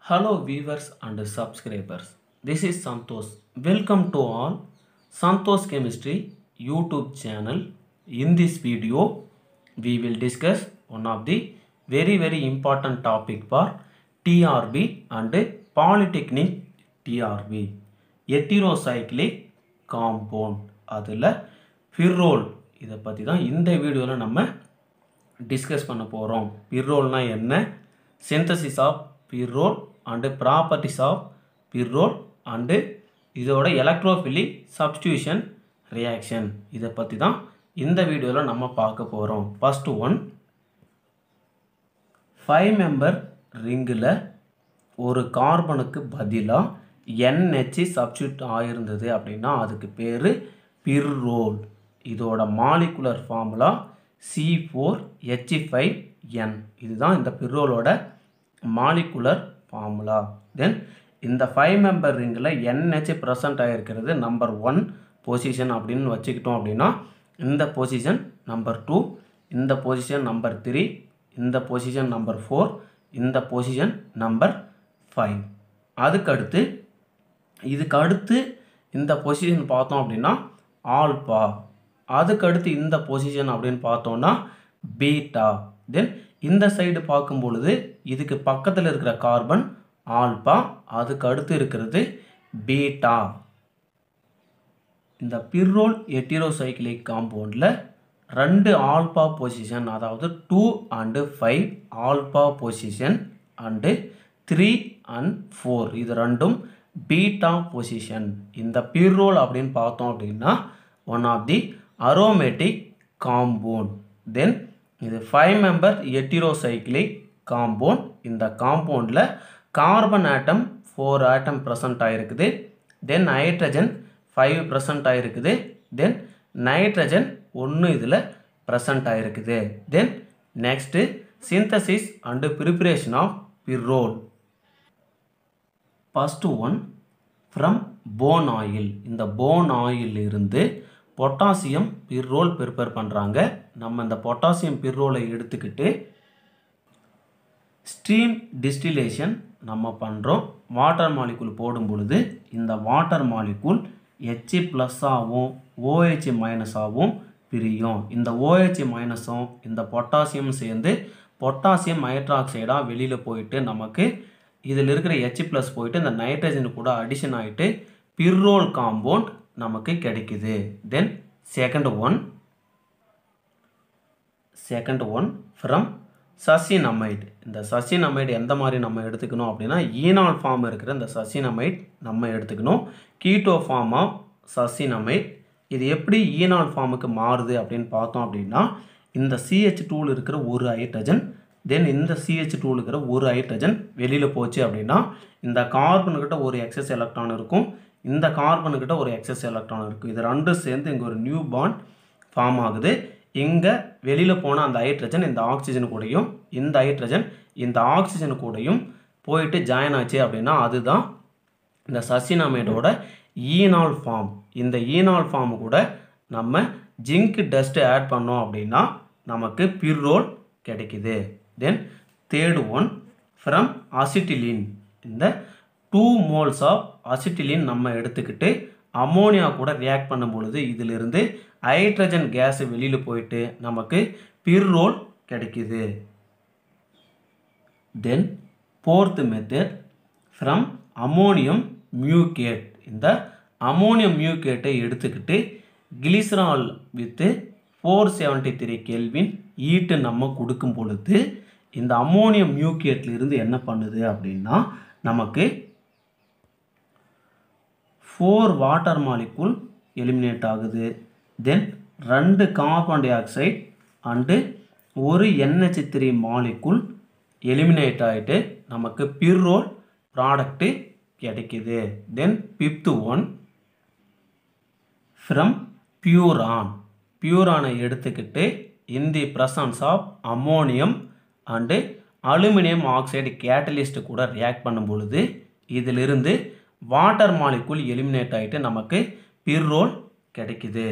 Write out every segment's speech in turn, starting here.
Hello viewers and subscribers. This is Santosh. Welcome to all Santosh Chemistry YouTube channel. In this video, we will discuss one of the very very important topic for TRB and Polytechnic TRB. Heterocyclic compound. அதில் ஃபிர்ரோல் இதை பற்றி தான் இந்த வீடியோவில் நம்ம discuss பண்ண போகிறோம் பிர்ரோல்னா என்ன synthesis of pyrrole and properties of pyrrole and இதோட எலக்ட்ரோஃபிலிக் சப்ஸ்டியூஷன் ரியாக்ஷன் இதை பற்றி தான் இந்த வீடியோவில் நம்ம பார்க்க போகிறோம் ஃபஸ்ட்டு ஒன் ஃபைவ் மெம்பர் ரிங்கில் ஒரு கார்பனுக்கு பதிலாக NH சப்ஸ்டியூட் ஆயிருந்தது அப்படின்னா அதுக்கு பேர் பிர்ரோல் இதோட molecular formula C four H five N இதுதான் இந்த பிர்ரோலோட மாலிகுலர் ஃபார்முலா தென் இந்த ஃபைவ் மெம்பர் ரிங்கில் NH ப்ரெசன்ட் ஆகிருக்கிறது நம்பர் ஒன் பொசிஷன் அப்படின்னு வச்சுக்கிட்டோம் அப்படின்னா இந்த பொசிஷன் நம்பர் டூ இந்த பொசிஷன் நம்பர் த்ரீ இந்த பொசிஷன் நம்பர் ஃபோர் இந்த பொசிஷன் நம்பர் ஃபைவ் அதுக்கடுத்து இதுக்கு அடுத்து இந்த பொசிஷன் பார்த்தோம் அப்படின்னா ஆல்பா அதுக்கடுத்து இந்த பொசிஷன் அப்படின்னு பார்த்தோம்னா பீட்டா தென் இந்த சைடு பார்க்கும் பொழுது இதுக்கு பக்கத்தில் இருக்கிற கார்பன் ஆல்பா அதுக்கு அடுத்து இருக்கிறது பீட்டா இந்த பிர்ரோல் எட்டிரோசைக்கிளிக் காம்பவுண்டில் ரெண்டு ஆல்பா பொசிஷன் அதாவது two and five alpha position and three and four இது ரெண்டும் பீட்டா பொசிஷன் இந்த பிர்ரோல் அப்படின்னு பார்த்தோம் அப்படின்னா one of the aromatic compound then இது ஃபைவ் மெம்பர் எட்டிரோசைக்கிளிக் காம்பவுண்ட் இந்த காம்பவுண்டில் carbon atom four atom present ஆகிருக்குது தென் ஹைட்ரஜன் ஃபைவ் ப்ரெசன்ட் ஆகிருக்குது தென் நைட்ரஜன் ஒன்று இதில் ப்ரெசன்ட் ஆகிருக்குது then next synthesis and preparation of pyrrole first one from bone oil இந்த bone oil இருந்து பொட்டாசியம் பிர்ரோல் ப்ரிப்பேர் பண்ணுறாங்க நம்ம இந்த பொட்டாசியம் பிர்ரோலை எடுத்துக்கிட்டு ஸ்ட்ரீம் டிஸ்டிலேஷன் நம்ம பண்ணுறோம் வாட்டர் மாலிகுல் போடும் பொழுது இந்த வாட்டர் மாலிகுல் ஹெச் ப்ளஸ்ஸாகவும் ஓஹெச் மைனஸாகவும் பிரியும் இந்த ஓஹெச் மைனஸும் இந்த பொட்டாசியம் சேர்ந்து பொட்டாசியம் ஹைட்ராக்சைடாக வெளியில் போயிட்டு நமக்கு இதில் இருக்கிற ஹெச் ப்ளஸ் போயிட்டு இந்த நைட்ரஜன் கூட அடிஷன் ஆகிட்டு பிர்ரோல் காம்பவுண்ட் நமக்கு கிடைக்குது then second one second one from succinimide இந்த சசினமைட் எந்த மாதிரி நம்ம எடுத்துக்கணும் அப்படின்னா ஈனால் ஃபார்ம் இருக்கிற இந்த சசினமைட் நம்ம எடுத்துக்கணும் கீட்டோ ஃபார்ம் ஆஃப் சசினமைட் இது எப்படி ஈனால் ஃபார்முக்கு மாறுது அப்படின்னு பார்த்தோம் அப்படின்னா இந்த சிஹெச் டூல் இருக்கிற ஒரு ஹைட்ரஜன் தென் இந்த சிஹெச் டூல் இருக்கிற ஒரு ஹைட்ரஜன் வெளியில் போச்சு அப்படின்னா இந்த கார்பனுக்கிட்ட ஒரு எக்ஸஸ் எலக்ட்ரான் இருக்கும் இந்த கார்பனுக்கிட்ட ஒரு எக்ஸஸ் எலக்ட்ரான் இருக்கும் இது ரெண்டும் சேர்ந்து இங்கே ஒரு நியூ பாண்ட் ஃபார்ம் ஆகுது இங்கே வெளியில் போன அந்த ஹைட்ரஜன் இந்த ஆக்சிஜன் கூடயும் இந்த ஹைட்ரஜன் இந்த ஆக்சிஜன் கூடயும் போயிட்டு ஜாயின் ஆச்சு அப்படின்னா அதுதான் இந்த சசினமைடோட ஈனால் ஃபார்ம் இந்த ஈனால் ஃபார்ம் கூட நம்ம ஜிங்க் டஸ்ட்டு ஆட் பண்ணோம் அப்படின்னா நமக்கு பிர்ரோல் கிடைக்குது then third one from acetylene இந்த டூ மோல்ஸ் ஆஃப் அசிட்டிலின் நம்ம எடுத்துக்கிட்டு அமோனியா கூட ரியாக்ட் பண்ணும் பொழுது இதிலிருந்து ஹைட்ரஜன் கேஸ் வெளியில் போயிட்டு நமக்கு பிர்ரோல் கிடைக்குது then fourth method from ammonium mucate இந்த அமோனியம் மியூகேட்டை எடுத்துக்கிட்டு glycerol with four seventy three kelvin heat நம்ம கொடுக்கும் பொழுது இந்த அமோனியம் மியூகேட்லேருந்து என்ன பண்ணுது அப்படின்னா நமக்கு ஃபோர் வாட்டர் மாலிகுல் எலிமினேட் ஆகுது தென் ரெண்டு கார்பன் டை ஆக்சைடு அண்டு ஒரு என்ஹெச் த்ரீ மாலிகுல் எலிமினேட் ஆகிட்டு நமக்கு பிர்ரோல் ப்ராடக்ட்டு கிடைக்குது then fifth one from furan பியூரானை எடுத்துக்கிட்டு in the presence of ammonium and aluminium oxide catalyst கூட ரியாக்ட் பண்ணும் பொழுது இதிலிருந்து வாட்டர் மாலிகுல் எலிமினேட் ஆகிட்டு நமக்கு பிர்ரோல் கிடைக்குது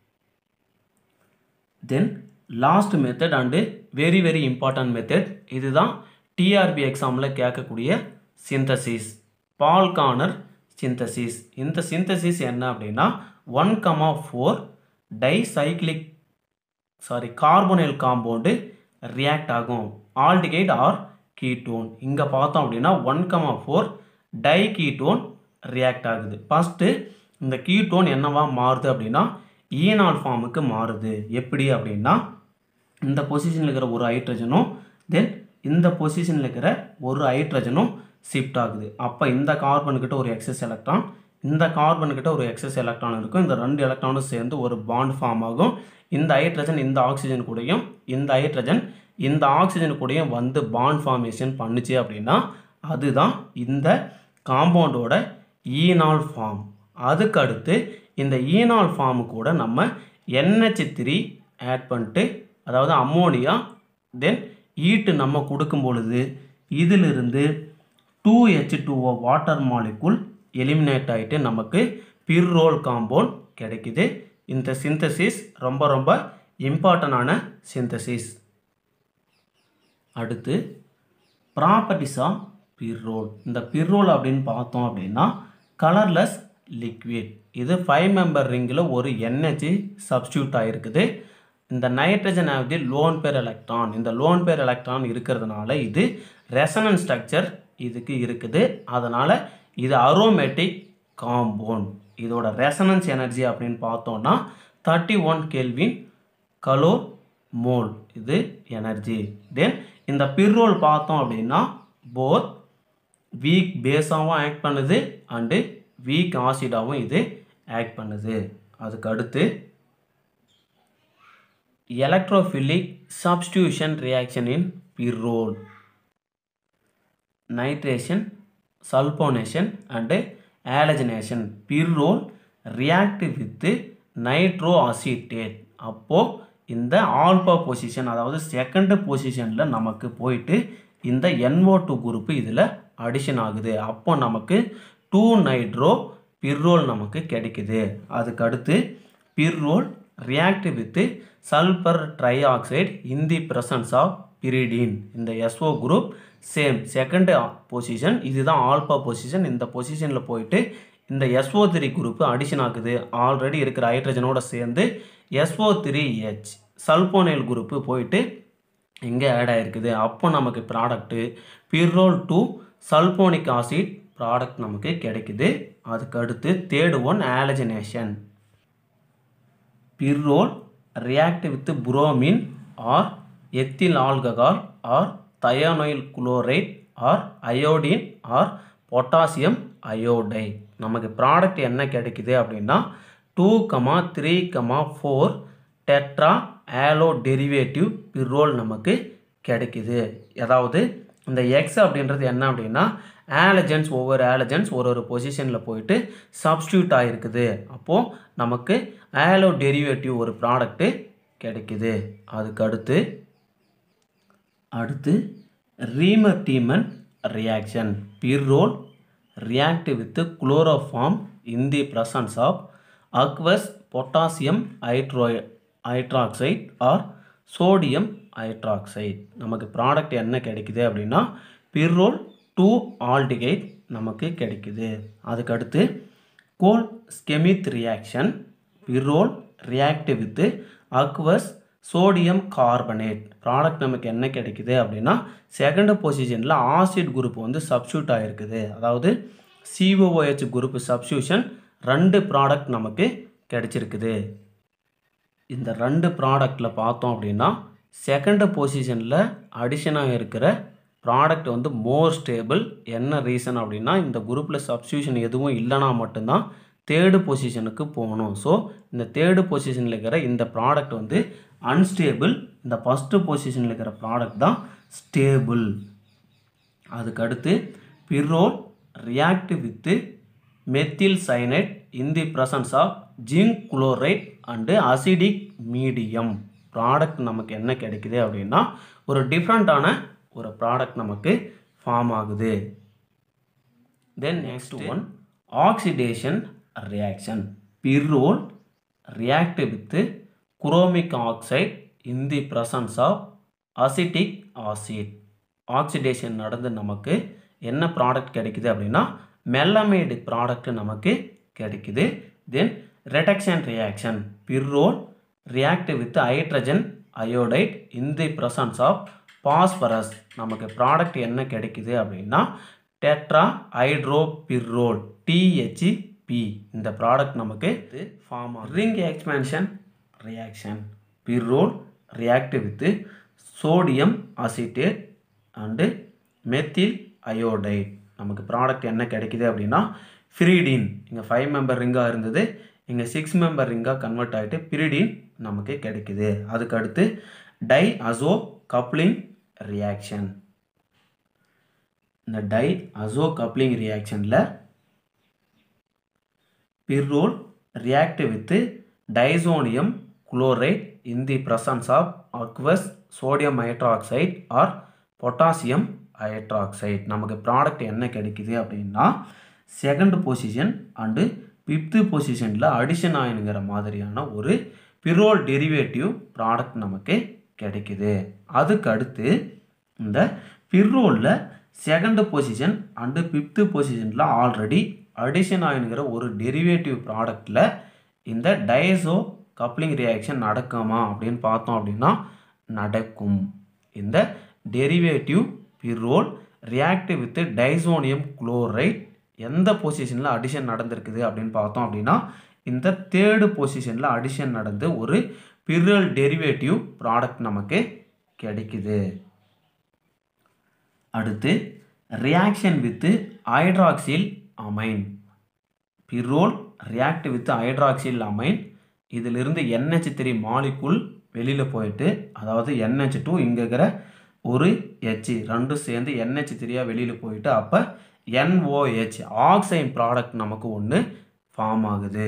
then last method and very very important method இதுதான் டிஆர்பி எக்ஸாமில் கேட்கக்கூடிய சிந்தசிஸ் பால் கார்னர் சிந்தசிஸ் இந்த சிந்தசிஸ் என்ன அப்படின்னா one comma four dicyclic sorry carbonyl compound react ஆகும் ஆல்டிகைட் ஆர் கீட்டோன் இங்கே பார்த்தோம் அப்படின்னா one comma four diketone react ஆகுது ஃபஸ்ட்டு இந்த கீட்டோன் என்னவா மாறுது அப்படின்னா ஈனால் ஃபார்முக்கு மாறுது எப்படி அப்படின்னா இந்த பொசிஷனில் இருக்கிற ஒரு ஹைட்ரஜனும் தென் இந்த பொசிஷனில் இருக்கிற ஒரு ஹைட்ரஜனும் ஷிஃப்ட் ஆகுது அப்போ இந்த கார்பனுக்கிட்ட ஒரு எக்ஸஸ் எலக்ட்ரான் இந்த கார்பனுக்கிட்ட ஒரு எக்ஸஸ் எலக்ட்ரான் இருக்கும் இந்த ரெண்டு எலக்ட்ரானும் சேர்ந்து ஒரு பாண்ட் ஃபார்ம் ஆகும் இந்த ஹைட்ரஜன் இந்த ஆக்சிஜன் கூடயும் இந்த ஹைட்ரஜன் இந்த ஆக்சிஜன் கூடயும் வந்து பாண்ட் ஃபார்மேஷன் பண்ணுச்சு அப்படின்னா அதுதான் இந்த காம்பவுண்டோட ஈனால் ஃபார்ம் அதுக்கு அடுத்து இந்த ஈனால் ஃபார்மு கூட நம்ம NH த்ரீ ஆட் பண்ணிட்டு அதாவது அம்மோனியா தென் ஈட்டு நம்ம கொடுக்கும் பொழுது இதிலிருந்து two H two O water molecule eliminate ஆகிட்டு நமக்கு பிர்ரோல் காம்பவுண்ட் கிடைக்குது இந்த சிந்தசிஸ் ரொம்ப ரொம்ப இம்பார்ட்டண்டான சிந்தசிஸ் அடுத்து ப்ராப்பர்ட்டிஸ் ஆஃப் பிர்ரோல் இந்த பிர்ரோல் அப்படின்னு பார்த்தோம் அப்படின்னா கலர்லெஸ் லிக்விட் இது ஃபைவ் மெம்பர் ரிங்கில் ஒரு NH சப்ஸ்டியூட் ஆகிருக்குது இந்த nitrogen of the lone pair electron இந்த லோன் பேர் எலக்ட்ரான் இருக்கிறதுனால இது ரெசனன்ஸ் ஸ்ட்ரக்சர் இதுக்கு இருக்குது அதனால் இது அரோமேட்டிக் காம்பவுண்ட் இதோட ரெசனன்ஸ் எனர்ஜி அப்படின்னு பார்த்தோம்னா தேர்ட்டி ஒன் கெல்வின் கலோ மோல் இது எனர்ஜி தென் இந்த பிர்ரோல் பார்த்தோம் அப்படின்னா போத் வீக் பேஸாகவும் ஆக்ட் பண்ணுது அண்டு வீக் ஆசிடாகவும் இது ஆக்ட் பண்ணுது அதுக்கு அடுத்து electrophilic substitution reaction in pyrrole nitration sulphonation and halogenation pyrrole react with nitro acetate அப்போது இந்த ஆல்பா பொசிஷன் அதாவது செகண்ட் பொசிஷனில் நமக்கு போயிட்டு இந்த NO2 டூ குரூப்பு இதில் அடிஷன் ஆகுது அப்போ நமக்கு டூ நைட்ரோ பிர்ரோல் நமக்கு கிடைக்குது அதுக்கு அடுத்து pyrrole react with sulphur trioxide in the presence of pyridine இந்த SO group same second position இதுதான் ஆல்பா பொசிஷன் இந்த பொசிஷனில் போயிட்டு இந்த எஸ்ஓ த்ரீ குரூப்பு அடிஷன் ஆகுது ஆல்ரெடி இருக்கிற ஹைட்ரஜனோட சேர்ந்து SO three H sulphonyl group போயிட்டு இங்கே ஆட் ஆயிருக்குது அப்போ நமக்கு product pyrrole two sulphonic acid product நமக்கு கிடைக்குது அதுக்கு அடுத்து third one halogenation pyrrole react with bromine or ethyl alcohol or தயானோயில் chloride or iodine or potassium iodide நமக்கு ப்ராடக்ட் என்ன கிடைக்குது அப்படின்னா two comma three comma four tetra halo derivative pyrrole நமக்கு கிடைக்குது அதாவது இந்த எக்ஸ் அப்படின்றது என்ன அப்படின்னா ஆலஜன்ஸ் ஒவ்வொரு ஆலஜன்ஸ் ஒரு ஒரு பொசிஷனில் போயிட்டு சப்ஸ்டியூட் ஆகிருக்குது அப்போது நமக்கு ஆலோ டெரிவேட்டிவ் ஒரு ப்ராடக்ட்டு கிடைக்குது அதுக்கு அடுத்து அடுத்து Reimer Tiemann reaction pyrrole react with chloroform in the presence of aqueous potassium hydro hydroxide or sodium hydroxide நமக்கு ப்ராடக்ட் என்ன கிடைக்குது அப்படின்னா பிர்ரோல் டூ ஆல்டிகைட் நமக்கு கிடைக்குது அதுக்கடுத்து Kolbe Schmitt reaction pyrrole react with aqueous sodium carbonate product நமக்கு என்ன கிடைக்குது அப்படின்னா செகண்ட் பொசிஷனில் ஆசிட் குரூப் வந்து சப்ஸ்டியூட் ஆகிருக்குது அதாவது சிஓஓஹெச் குரூப் சப்ஸ்டியூஷன் ரெண்டு ப்ராடக்ட் நமக்கு கிடைச்சிருக்குது இந்த ரெண்டு ப்ராடக்டில் பார்த்தோம் அப்படின்னா செகண்ட் பொசிஷனில் அடிஷனாக இருக்கிற ப்ராடக்ட் வந்து மோர் ஸ்டேபிள் என்ன ரீசன் அப்படின்னா இந்த குரூப்பில் சப்ஸ்டியூஷன் எதுவும் இல்லைனா மட்டும்தான் தேர்டு பொசிஷனுக்கு போகணும் ஸோ இந்த தேர்டு பொசிஷனில் இருக்கிற இந்த ப்ராடக்ட் வந்து அன்ஸ்டேபிள் இந்த ஃபஸ்ட்டு பொசிஷனில் இருக்கிற ப்ராடக்ட் தான் ஸ்டேபிள் அதுக்கடுத்து pyrrole react with methyl cyanide in the presence of zinc chloride and acidic medium product நமக்கு என்ன கிடைக்குது அப்படின்னா ஒரு டிஃப்ரெண்ட்டான ஒரு ப்ராடக்ட் நமக்கு ஃபார்ம் ஆகுது then next one oxidation reaction pyrrole react with chromic oxide in the presence of acetic acid oxidation நடந்து நமக்கு என்ன ப்ராடக்ட் கிடைக்குது அப்படின்னா மெல்லமைடு ப்ராடக்ட் நமக்கு கிடைக்குது then reduction reaction pyrrole react with hydrogen iodide in the presence of phosphorus நமக்கு product என்ன கிடைக்குது அப்படின்னா டெட்ரா ஹைட்ரோ பிர்ரோல் டிஹெச்பி இந்த ப்ராடக்ட் நமக்கு form ring expansion reaction pyrrole react with sodium acetate and methyl iodide நமக்கு product என்ன கிடைக்குது அப்படின்னா ஃப்ரீடின் இங்கே ஃபைவ் மெம்பர் ரிங்காக இருந்தது இங்கே சிக்ஸ் மெம்பர் ரிங்காக கன்வெர்ட் ஆகிட்டு பிரிடின் நமக்கு கிடைக்குது அதுக்கு அடுத்து டை அசோ கப்ளிங் ரியாக்ஷன் இந்த டை அசோ கப்ளிங் ரியாக்ஷனில் pyrrole react with diazonium chloride in the presence of aqueous sodium hydroxide or potassium hydroxide நமக்கு ப்ராடக்ட் என்ன கிடைக்குது அப்படின்னா செகண்ட் பொசிஷன் அண்டு ஃபிஃப்த்து பொசிஷனில் அடிஷன் ஆயினுங்கிற மாதிரியான ஒரு பிரோல் டெரிவேட்டிவ் ப்ராடக்ட் நமக்கு கிடைக்குது அதுக்கு அடுத்து இந்த பிரோலில் செகண்ட் பொசிஷன் அண்டு ஃபிஃப்த்து பொசிஷனில் ஆல்ரெடி அடிஷன் ஆயினுங்கிற ஒரு டெரிவேட்டிவ் ப்ராடக்டில் இந்த டயசோ கப்ளிங் ரியாக்ஷன் நடக்குமா அப்படின்னு பார்த்தோம் அப்படின்னா நடக்கும் இந்த derivative pyrrole react with diazonium chloride எந்த பொசிஷனில் அடிஷன் நடந்திருக்குது அப்படின்னு பார்த்தோம் அப்படின்னா இந்த தேர்டு பொசிஷனில் அடிஷன் நடந்து ஒரு பிரல் டெரிவேட்டிவ் ப்ராடக்ட் நமக்கு கிடைக்குது அடுத்து reaction with hydroxyl amine pyrrole react with hydroxyl amine இதிலிருந்து NH த்ரீ மாலிகுல் வெளியில் போயிட்டு அதாவது NH டூ இங்கே இருக்கிற ஒரு ஹெச் ரெண்டும் சேர்ந்து NH த்ரீயாக வெளியில் போயிட்டு அப்போ NOH ஆக்சைன் ப்ராடக்ட் நமக்கு ஒன்று ஃபார்ம் ஆகுது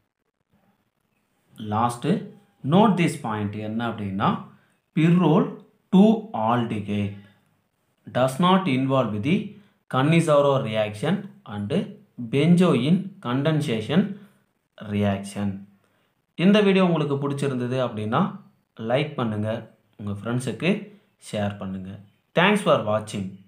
லாஸ்ட்டு நோட் திஸ் பாயிண்ட் என்ன அப்படின்னா pyrrole two aldehyde does not involve the Cannizzaro reaction and benzoin condensation reaction இந்த வீடியோ உங்களுக்கு பிடிச்சிருந்தது அப்படின்னா லைக் பண்ணுங்கள் உங்கள் ஃப்ரெண்ட்ஸுக்கு ஷேர் பண்ணுங்கள் தேங்க்ஸ் ஃபார் வாட்சிங்